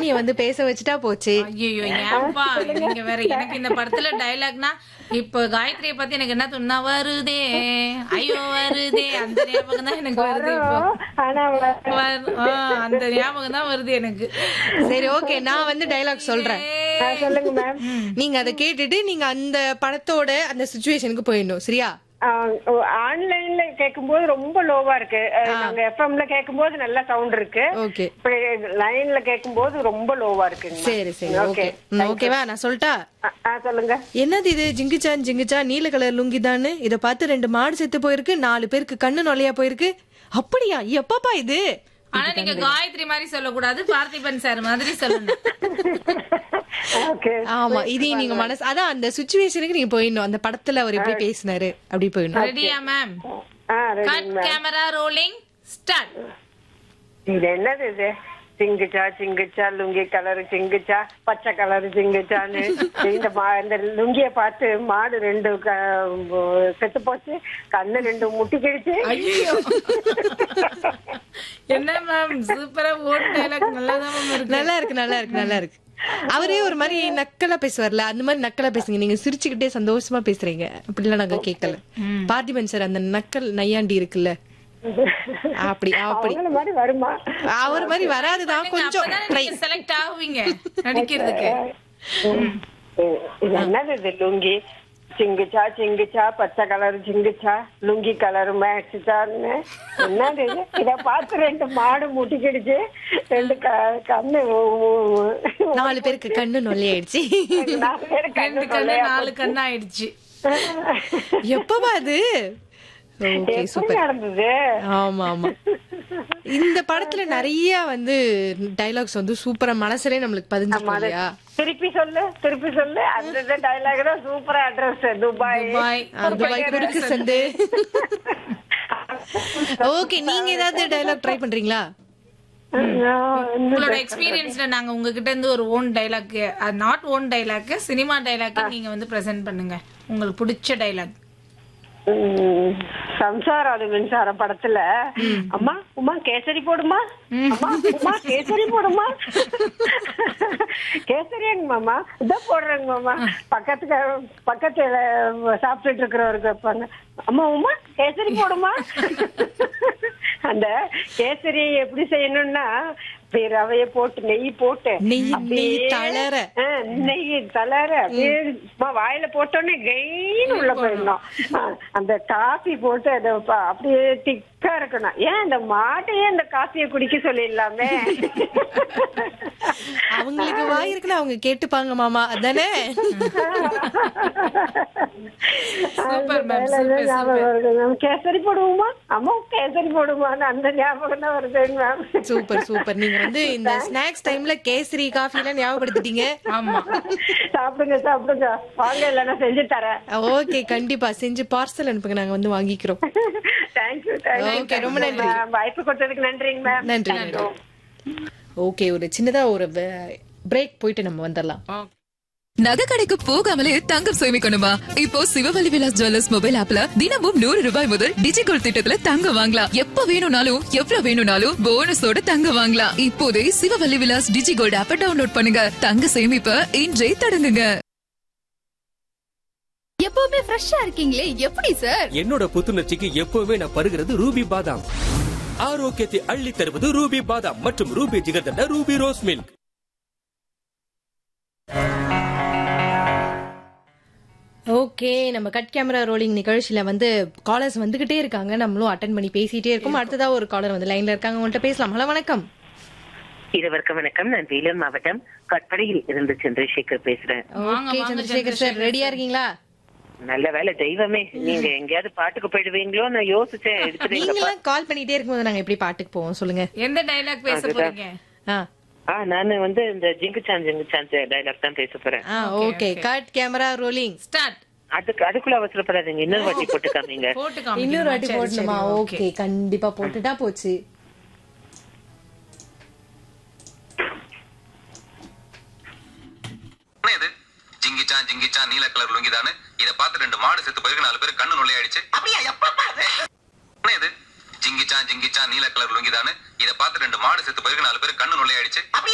சோனிய வந்து பேச வச்சுட்டா போச்சு ஐயோ ஏன்பா நீங்க வேற எனக்கு இந்த படத்துல டயலாக்னா இப்ப காயத்ரியை பத்தி எனக்கு என்ன தோணுனா வருதே ஐயோ வருதே அந்த ஞாபகம் தான் எனக்கு வருது இப்போ ஆனா வரு- ஆ, அந்த ஞாபகம் தான் வருது எனக்கு சரி ஓகே நான் வந்து டைலாக் சொல்றேன் ஆ, சொல்லுங்க மேம் நீங்க அதை கேட்டுட்டு நீங்க அந்த படத்தோட அந்த சுச்சுவேஷனுக்கு போயிடணும் சரியா ஆன்லைன்ல கேக்கும்போது ரொம்ப லோவா இருக்கு அஹ், நாங்க எஃப்எம்ல கேக்கும்போது நல்ல சவுண்ட் இருக்கு ஓகே இப்ப லைன்ல கேக்கும்போது ரொம்ப லோவா இருக்குங்க சரி சரி ஓகே ஓகேவா நான் சொல்லட்டா ஆ, ஆ, சொல்லுங்க என்னது இது ஜிங்குச்சான் ஜிங்குச்சா நீல கலர் லுங்கிதான்னு இத பார்த்து ரெண்டு மாடு செத்து போயிருக்கு நாலு பேருக்கு கண்ணு நொலையா போயிருக்கு அப்படியா எப்பப்பா இது ஆனா நீங்க காயத்ரி மாதிரி சொல்லக்கூடாது பார்த்திபன் சார் மாதிரி சொல்லணும் ஓகே ஆமா இதையும் நீங்க மனசு அதான் அந்த சுச்சுவேஷனுக்கு நீங்க போயிடணும் அந்த படத்துல அவர் எப்படி பேசினாரு அப்படி போயிடணும் ரெடியா ma'am ah ready cut camera rolling start இது என்னது இது சிங்குச்சா சிங்குச்சா லுங்கி கலர் சிங்குச்சா பச்சை கலர் சிங்குச்சான்னு இந்த மா- இந்த லுங்கிய பார்த்து மாடு ரெண்டு க- செத்து போச்சு கண்ணு ரெண்டு முட்டி கிழிச்சு ஐயோ என்ன மேம் சூப்பரா ஓட் டைலாக் நல்லா தான் மேம் இருக்கு நல்லா இருக்கு நல்லா இருக்கு நல்லா இருக்கு அவரே ஒரு மாதிரி நக்கலா பேசுவார்ல அந்த மாதிரி நக்கலா பேசுங்க நீங்க சிரிச்சுக்கிட்டே சந்தோஷமா பேசுறீங்க அப்படிலாம் நாங்க கேட்கல பார்த்திபன் சார் அந்த நக்கல் நையாண்டி இருக்குல்ல அப்படி அப்படி அவங்கள மாதிரி வருமா அவர் மாதிரி வராதுதான் கொஞ்சம் அப்பதான் ட்ரை நீங்க செலக்ட் ஆகுவீங்க நடிக்கிறதுக்கு இது என்னது இது லுங்கி சிங்குச்சா சிங்குச்சா பச்சை கலர் சிங்குச்சா லுங்கி கலர் மேக்ஸான்னு என்னது இது இத பார்த்து ரெண்டு மாடு முட்டிக்கிடுச்சு ரெண்டு க- கண்ணு ஊ- ஊ- நாலு பேருக்கு கண்ணு நொல்லையாயிடுச்சு நாலு பேரு ரெண்டு கண்ணு கண்ணு கொள்ளையா நாலு கண்ணு ஆயிடுச்சு எப்பவா அது ஓகே எப்படி சூப்பர் நடந்தது ஆமா ஆமா இந்த படத்துல நிறைய வந்து டைலாக்ஸ் வந்து சூப்பரா மனசுலயே நம்மளுக்கு பதிஞ்சிருக்கும் இல்லையா திருப்பி சொல்லு திருப்பி சொல்லு அந்த டைலாக் தான் சூப்பரா அட்ரஸ் துபாய் துபாய் துபாய் குறுக்கு சந்து ஓகே நீங்க ஏதாவது டைலாக் ட்ரை பண்றீங்களா உங்களோட எக்ஸ்பீரியன்ஸ்ல நாங்க உங்ககிட்ட இருந்து ஒரு own dialogue not own dialogue cinema dialogue நீங்க வந்து பிரசன்ட் பண்ணுங்க உங்களுக்கு பிடிச்ச டைலாக் உம், சம்சாரம் அது மின்சார படத்துல அம்மா உமா கேசரி போடுமா அம்மா உமா கேசரி போடுமா கேசரியாங்க மாமா இதான் போடுறேங்க மாமா பக்கத்துக்கு பக்கத்துல சாப்பிட்டுட்டு இருக்கிறவருக்கு வைப்பாங்க அம்மா உமா கேசரி போடுமா அந்த கேசரி எப்படி செய்யணும்னா அப்படியே ரவைய போட்டு நெய் போட்டு நெய் அப்படியே, நெய் தளர ஆ, நெய் தளர அப்படியே சும்மா வாயில போட்டோன்னே கெயின்னு உள்ள போயிடணும் ஆ, அந்த காஃபி போட்டு அதை ப- அப்படியே திக்கா இருக்கணும் ஏன் அந்த மாட்டையே அந்த காஃபியை குடிக்க சொல்லிடலாமே அவங்களுக்கு வாய் இருக்குன்னு அவங்க கேட்டுப்பாங்க மாமா அதானே சூப்பர் மேம் அதுல சூப்பர் ஞாபகம் வருது மேம் கேசரி போடுவோமா அம்மா கேசரி போடுவான்னு அந்த ஞாபகம் தான் வருதுங்க மேம் சூப்பர் சூப்பர் நீங்க வந்து இந்த ஸ்நாக்ஸ் டைம்ல கேசரி காஃபி எல்லாம் ஞாபகப்படுத்திட்டீங்க ஆமா சாப்பிடுங்க சாப்பிடுங்க வாங்க இல்லைன்னா செஞ்சு தரேன் ஓகே கண்டிப்பா செஞ்சு பார்சல் அனுப்புங்க நாங்க வந்து வாங்கிக்கிறோம் தேங்க்யூ Okay, ரொம்ப நன்றி. வாய்ப்பு கொடுத்ததுக்கு நன்றிங்க மேம் நன்றி நன்றி ஓகே ஒரு சின்னதா ஒரு பிரேக் போயிட்டு நம்ம வந்துடலாம் நகை கடைக்கு போகாமலே தங்கம் சேமிக்கணுமா இப்போ சிவவலி விலாஸ் ஜுவல்லர்ஸ் மொபைல் ஆப்ல தினமும் நூறு ரூபாய் முதல் டிஜிகோல் திட்டத்துல தங்கம் வாங்கலாம் எப்ப வேணும்னாலும் எவ்வளவு வேணும்னாலும் போனஸோட தங்கம் வாங்கலாம் இப்போதே சிவவல்லி விலாஸ் டிஜிகோல்ட் ஆப்ப டவுன்லோட் பண்ணுங்க தங்க சேமிப்ப இன்றே தொடங்குங்க எப்பவுமே ஃப்ரெஷ்ஷா இருக்கீங்களே எப்படி சார் என்னோட புத்துணர்ச்சிக்கு எப்பவுமே நான் பருகிறது ரூபி பாதாம் ஆரோக்கியத்தை அள்ளி தருவது ரூபி பாதாம் மற்றும் Ruby jigarthanda Ruby rose milk okay நம்ம கட் கேமரா ரோலிங் நிகழ்ச்சியில வந்து காலர்ஸ் வந்துகிட்டே இருக்காங்க நம்மளும் அட்டன் பண்ணி பேசிட்டே இருக்கோம் அடுத்ததா ஒரு காலர் வந்து லைன்ல இருக்காங்க உங்கள்கிட்ட பேசலாம் ஹலோ வணக்கம் இருவருக்கும் வணக்கம் நான் வேலூர் மாவட்டம் கட்படையில் இருந்து சந்திரசேகர் பேசுறேன் ஓகே சந்திரசேகர் சார் ரெடியா இருக்கீங்களா நல்ல வேலை தெய்வமே நீங்க எங்கேயாவது பாட்டுக்கு போயிடுவீங்களோ நான் யோசிச்சேன் எடுத்துட்டீங்கப்பா நீங்களாம் கால் பண்ணிட்டே இருக்கும்போது நாங்க எப்படி பாட்டுக்கு போவோம் சொல்லுங்க எந்த டைலாக் பேச போறீங்க ஆ ஆ நானு வந்து இந்த ஜிங்குச்சான் ஜிங்குச்சான் டைலாக் தான் பேச போறேன் ah okay cut camera rolling start அதுக்கு அதுக்குள்ள அவசரப்படாதீங்க இன்னொரு வாட்டி போட்டு காமிங்க போட்டு இன்னொரு காமிக்கணுமா? வாட்டி சரி, போடணுமா சரி, ஓகே கண்டிப்பா போட்டுட்டா போச்சு என்ன இது ஜிங்கிச்சான் ஜிங்கிச்சான் நீல கலர் லுங்கிதானு இத பார்த்து ரெண்டு மாடு செத்து போயிருக்கு நாலு பேர் கண்ணு நுழையாயிடுச்சு என்ன இது ஜிங்கிச்சான் ஜிங்கிச்சான் நீல கலர் லுங்கிதானு இத பார்த்து ரெண்டு மாடு செத்து போயிருக்கு நாலு பேர் கண்ணு நுழையாயிடுச்சு